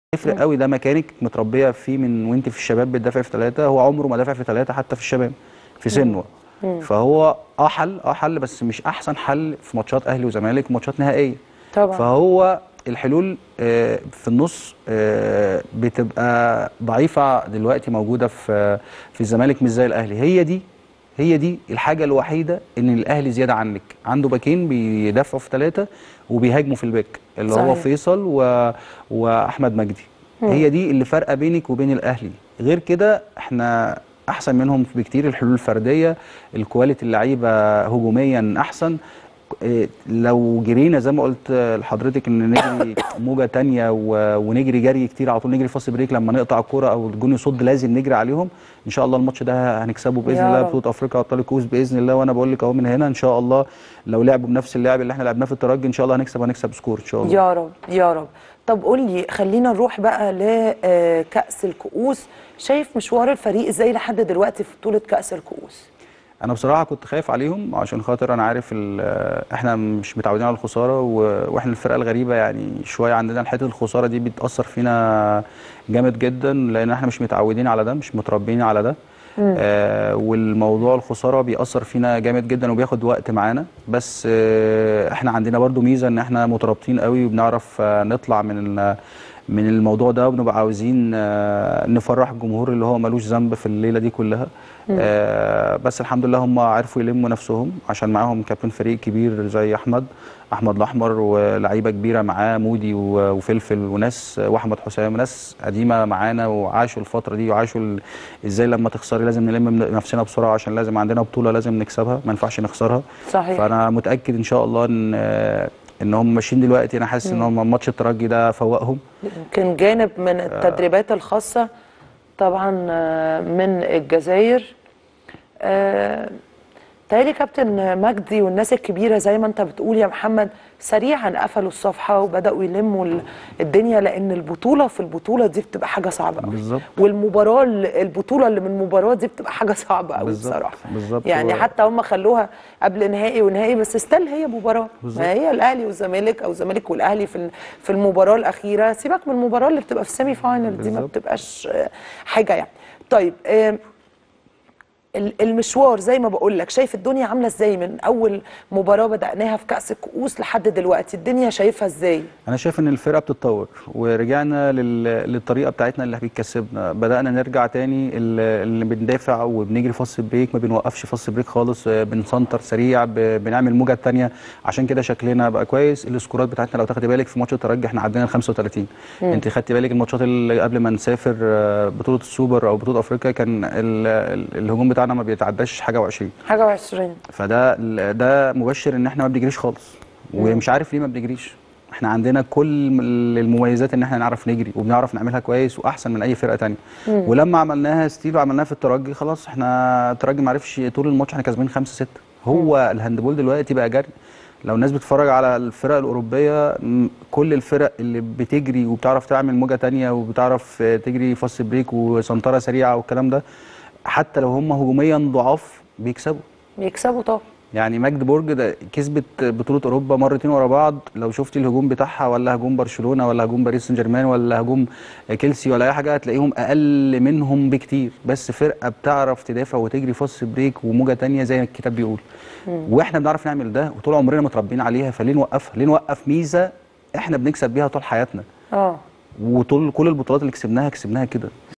يفرق قوي ده مكانك متربيه فيه من وانت في الشباب بتدافع في ثلاثه هو عمره ما دافع في ثلاثه حتى في الشباب في سنه فهو اه حل اه حل بس مش احسن حل في ماتشات اهلي وزمالك وماتشات نهائيه طبعا فهو الحلول آه، في النص آه، بتبقى ضعيفه دلوقتي موجوده في في الزمالك مش زي الاهلي هي دي هي دي الحاجه الوحيده ان الاهلي زياده عنك عنده باكين بيدافعوا في ثلاثه وبيهاجموا في الباك اللي هو صحيح. فيصل و... واحمد مجدي هي دي اللي فارقه بينك وبين الاهلي غير كده احنا احسن منهم بكتير الحلول الفرديه الكواليتي اللعيبه هجوميا احسن إيه، لو جرينا زي ما قلت لحضرتك ان نجري موجه تانية و- ونجري جري كتير على طول نجري فاصل بريك لما نقطع الكوره او الجون يصد لازم نجري عليهم ان شاء الله الماتش ده هنكسبه باذن يا الله رب. بطوله افريقيا ابطال الكؤوس باذن الله وانا بقول لك اهو من هنا ان شاء الله لو لعبوا بنفس اللعب اللي احنا لعبناه في الترجي ان شاء الله هنكسب هنكسب سكور ان شاء الله يا رب يا رب طب قول لي خلينا نروح بقى لكأس الكؤوس شايف مشوار الفريق ازاي لحد دلوقتي في بطولة كأس الكؤوس انا بصراحه كنت خايف عليهم عشان خاطر انا عارف ال- احنا مش متعودين على الخساره و- واحنا الفرقه الغريبه يعني شويه عندنا حته الخساره دي بتاثر فينا جامد جدا لان احنا مش متعودين على ده مش متربيين على ده آه والموضوع الخساره بيأثر فينا جامد جدا وبياخد وقت معانا بس آه احنا عندنا برضو ميزه ان احنا مترابطين قوي وبنعرف آه نطلع من ال- من الموضوع ده وبنبقى عاوزين آه، نفرح الجمهور اللي هو ملوش ذنب في الليله دي كلها آه، بس الحمد لله هم عرفوا يلموا نفسهم عشان معاهم كابتن فريق كبير زي احمد احمد الاحمر ولعيبه كبيره معاه مودي و- وفلفل وناس واحمد حسام ناس قديمه معانا وعاشوا الفتره دي وعاشوا ال- ازاي لما تخسري لازم نلم من نفسنا بسرعه عشان لازم عندنا بطوله لازم نكسبها ما ينفعش نخسرها صحيح فانا متاكد ان شاء الله ان آه، ان هم ماشيين دلوقتي انا حاسس ان هم ماتش الترجي ده فوقهم يمكن جانب من التدريبات الخاصة طبعا آه، من الجزائر آه، تهيألي كابتن مجدي والناس الكبيرة زي ما انت بتقول يا محمد سريعا قفلوا الصفحة وبدأوا يلموا ال- الدنيا لأن البطولة في البطولة دي بتبقى حاجة صعبة قوي بالظبط. والمباراة البطولة اللي من المباراة دي بتبقى حاجة صعبة قوي بالظبط، بصراحة بالظبط. يعني هو- حتى هم خلوها قبل نهائي ونهائي بس استل هي مباراة بالظبط. ما هي الأهلي والزمالك أو الزمالك والأهلي في ال- في المباراة الأخيرة سيبك من المباراة اللي بتبقى في السيمي فاينل دي ما بالظبط. بتبقاش آه، حاجة يعني طيب آم، ال- المشوار زي ما بقول لك شايف الدنيا عامله ازاي من اول مباراه بدأناها في كأس الكؤوس لحد دلوقتي الدنيا شايفها ازاي انا شايف ان الفرقه بتتطور ورجعنا لل... للطريقه بتاعتنا اللي بتكسبنا بدانا نرجع تاني ال- اللي بندافع وبنجري فاصل بريك ما بنوقفش فاصل بريك خالص آه، بنسنتر سريع ب... بنعمل موجه تانية عشان كده شكلنا بقى كويس السكورات بتاعتنا لو تاخدي بالك في ماتش الترجي احنا عدينا ال 35 انت خدتي بالك الماتشات اللي قبل ما نسافر آه، بطوله السوبر او بطوله افريقيا كان ال... ال- الهجوم بتاعنا ما بيتعداش حاجه و20 حاجه و20 فده ده مبشر ان احنا ما بنجريش خالص ومش عارف ليه ما بنجريش احنا عندنا كل المميزات ان احنا نعرف نجري وبنعرف نعملها كويس واحسن من اي فرقه تانية ولما عملناها ستيل وعملناها في الترجي خلاص احنا الترجي ما عرفش طول الماتش احنا كاسبين 5 6 هو الهاندبول دلوقتي بقى جري لو الناس بتتفرج على الفرق الاوروبيه م- كل الفرق اللي بتجري وبتعرف تعمل موجه تانية وبتعرف آه، تجري فاست بريك وسنتره سريعه والكلام ده حتى لو هم هجوميا ضعاف بيكسبوا بيكسبوا طبعا يعني ماجدبورج ده كسبت بطوله اوروبا مرتين ورا بعض لو شفتي الهجوم بتاعها ولا هجوم برشلونه ولا هجوم باريس سان جيرمان ولا هجوم كيلسي ولا اي حاجه هتلاقيهم اقل منهم بكتير بس فرقه بتعرف تدافع وتجري فاست بريك وموجه تانية زي ما الكتاب بيقول واحنا بنعرف نعمل ده وطول عمرنا متربيين عليها فليه نوقفها ليه نوقف ميزه احنا بنكسب بيها طول حياتنا اه وطول كل البطولات اللي كسبناها كسبناها كده